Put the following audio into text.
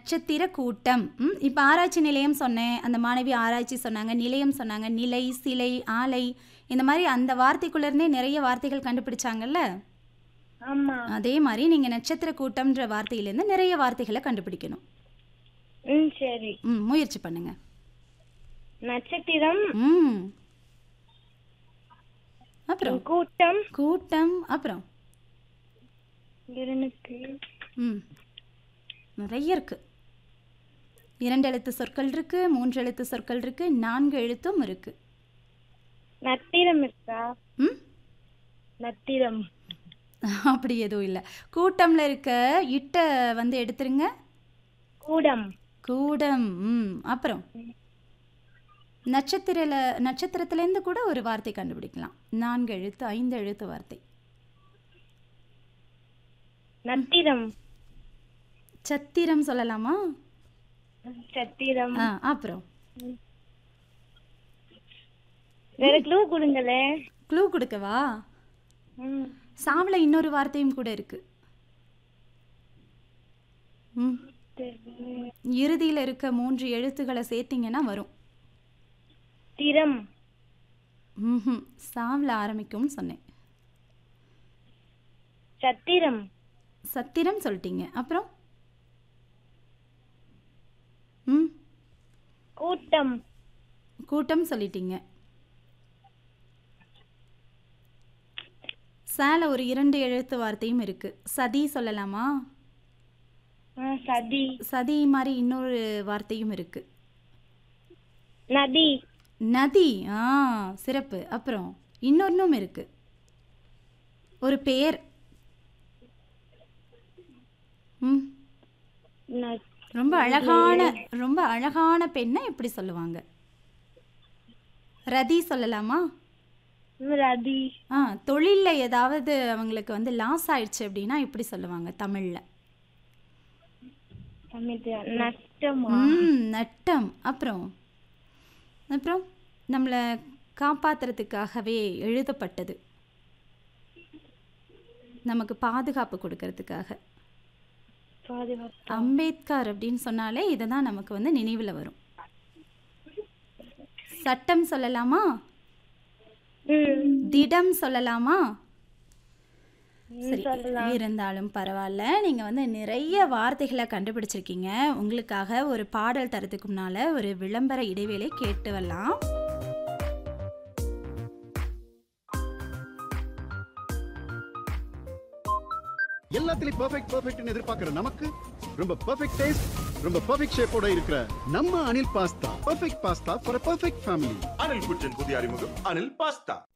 நட்சத்திர கூட்டம் ம் இப்போ ஆராய்ச்சி நிலையம் சொன்னேன் அந்த மாணவி ஆராய்ச்சி சொன்னாங்க நிலையம் சொன்னாங்க நிலை சிலை ஆலை இந்த மாதிரி அந்த வார்த்தைக்குள்ள இருந்தே நிறைய வார்த்தைகள் கண்டுபிடிச்சாங்கல்ல ஆமா அதே மாதிரி நீங்கள் நட்சத்திர கூட்டம்ன்ற வார்த்தையிலேருந்து நிறைய வார்த்தைகளை கண்டுபிடிக்கணும் ம் சரி ம் முயற்சி பண்ணுங்க நட்சத்திரம் ம் அப்புறம் கூட்டம் கூட்டம் அப்புறம் எனக்கு ம் நிறைய இருக்கு இரண்டு எழுத்து சொற்கள் இருக்கு மூன்று எழுத்து சொற்கள் இருக்கு நான்கு எழுத்தும் இருக்கு நத்திரம் இருக்கா ம் நத்திரம் அப்படி எதுவும் இல்லை கூட்டம்ல இருக்க இட்ட வந்து எடுத்துருங்க கூடம் கூடம் ம் அப்புறம் நட்சத்திரல நட்சத்திரத்துலேருந்து கூட ஒரு வார்த்தை கண்டுபிடிக்கலாம் நான்கு எழுத்து ஐந்து எழுத்து வார்த்தை நத்திரம் சத்திரம் சொல்லலாமா சத்திரம் ஆ அப்புறம் வேற க்ளூ கொடுங்களே க்ளூ கொடுக்கவா ம் சாவில் இன்னொரு வார்த்தையும் கூட இருக்கு ம் சரி. இறுதியில் இருக்க மூன்று எழுத்துக்களை சேர்த்தீங்கன்னா வரும் திறம் ம் சாவில் ஆரம்பிக்கும்னு சொன்னேன் சத்திரம் சத்திரம் சொல்லிட்டீங்க அப்புறம் ம் கூட்டம் கூட்டம் சொல்லிட்டீங்க சேல ஒரு இரண்டு எழுத்து வார்த்தையும் இருக்கு சதி சொல்லலாமா ஆ, சதி சதி மாதிரி இன்னொரு வார்த்தையும் இருக்கு நதி நதி ஆ சிறப்பு அப்புறம் இன்னொன்றும் இருக்கு ஒரு பெயர் ம் ந- ரொம்ப அழகான ரொம்ப அழகான பெண்ணை இப்படி சொல்லுவாங்க ரதி சொல்லலாமா ரதி ஆ தொழிலில் ஏதாவது அவங்களுக்கு வந்து லாஸ் ஆயிடுச்சு அப்படின்னா இப்படி சொல்லுவாங்க தமிழில் சமிதா நஷ்டமா ம் நட்டம் அப்புறம் அப்புறம் நம்மளை காப்பாத்துறதுக்காகவே எழுதப்பட்டது நமக்கு பாதுகாப்பு கொடுக்கறதுக்காக பாதுகாப்பு அம்பேத்கர் அப்படின்னு சொன்னாலே இதை தான் நமக்கு வந்து நினைவில் வரும் சட்டம் சொல்லலாமா ம் திடம் சொல்லலாமா சரி சொல்லலாம். இருந்தாலும் பரவாயில்ல நீங்க வந்து நிறைய வார்த்தைகளை கண்டுபிடிச்சிருக்கீங்க உங்களுக்காக ஒரு பாடல் தரத்துக்கு முன்னால ஒரு விளம்பர இடைவேளை கேட்டு வரலாம் எல்லாத்துலயும் பெர்ஃபெக்ட் பெர்ஃபெக்ட்னு எதிர்பார்க்கிற நமக்கு ரொம்ப பெர்ஃபெக்ட் டேஸ்ட் ரொம்ப பெர்ஃபெக்ட் ஷேப்போட இருக்கிற நம்ம Anil pasta perfect pasta for perfect family Anil kitchen புதிய அறிமுகம் அனில் பாஸ்தா